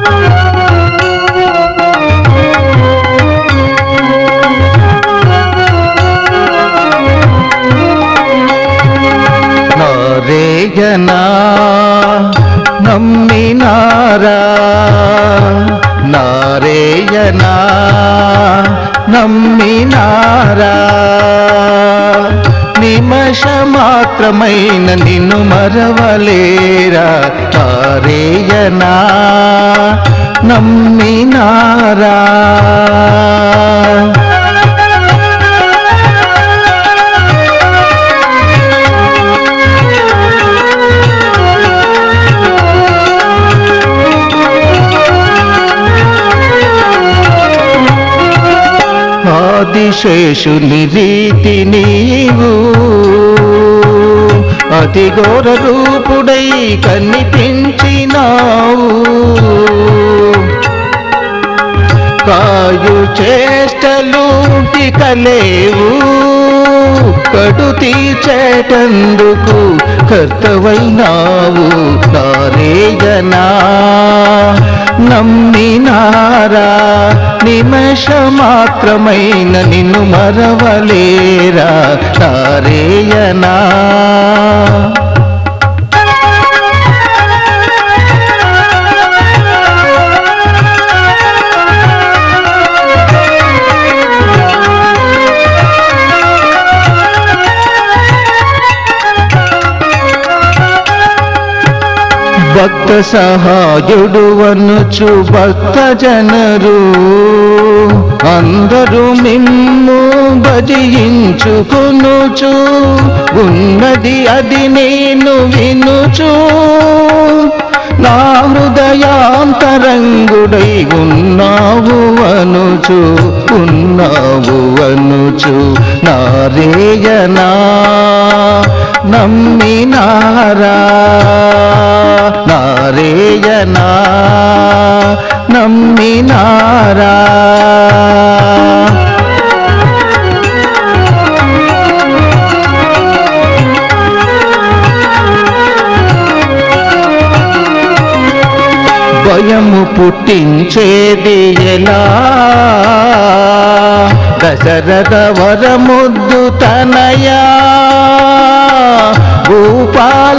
నారేయనా నమ్మినారా నారేయనా నమ్మినారా నిమష మాత్రమైన నిన్ను మరవలేరా నారేయనా నమ్మినారా ఆదిశేషుని రీతి నీవు అతి ఘోర రూపుడై కనిపించినావు కాయు చేష్టలు కలేవు కడు తీర్చేటందుకు కర్తవైనావు నారేయనా నమ్మినారా నిమష మాత్రమైన నిన్ను మరవలేరా నారేయనా భక్త సహాయుడు అనుచు భక్త జనరు అందరూ మిమ్ము భజించుకునుచు ఉన్నది అది నేను వినుచు నా హృదయాంతరంగుడై ఉన్నావు అనుచు ఉన్నావు అనుచు నారేయనా నమ్మినారా నారేయనా నమ్మినారా భయము పుట్టించేది ఎలా దశరథ వరముద్దు తనయా భూపాల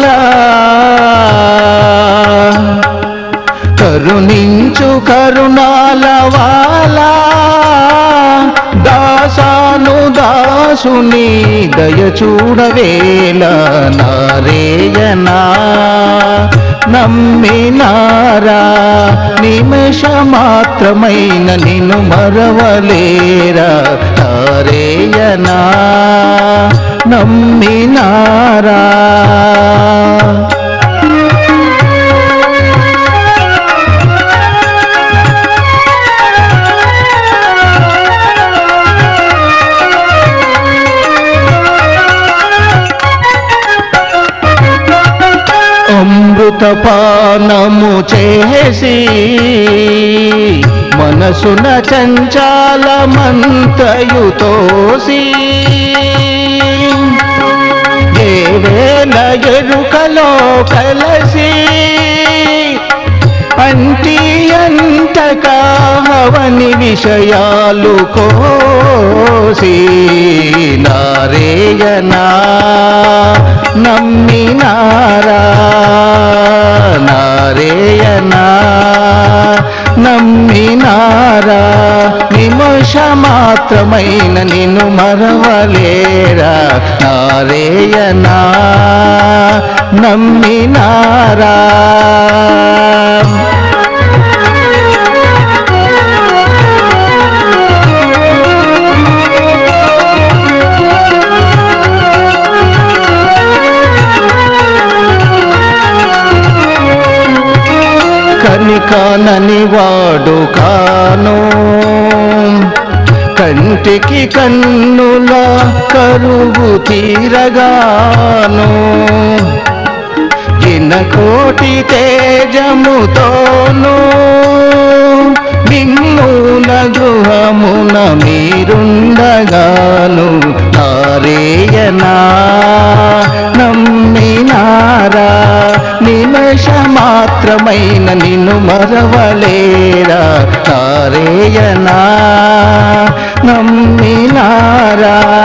కరుణించు కరుణాల వాలా దాసాను దాసుని దయ చూడవేల నారేయనా నమ్మినారా నిమిష మాత్రమైన నిన్ను మరవలేరా నారేయనా నమ్మినారా అమృతపానము చేసి మనసున చంచాలమంతయు తోసి ఏ వేల ఎరుకలో కలసి అంటి అంతకావని విషయాలు కోసి నారేయనా నమ్మినారా నారేయనా నమ్మినారా నిమిష మాత్రమైన నిన్ను మరవలేరా నారేయనా నమ్మినారా కనికానని వాడు కాను కంటికి కన్నుల కరువు తీరగాను జిన కోటి తేజముతోను నిన్నుల గృహమున మీరుండగాను నారేయనా నమ్మినారా నిమష నిమేష మాత్రమైన నిన్ను మరవలేరా నారేయనా నమ్మినారా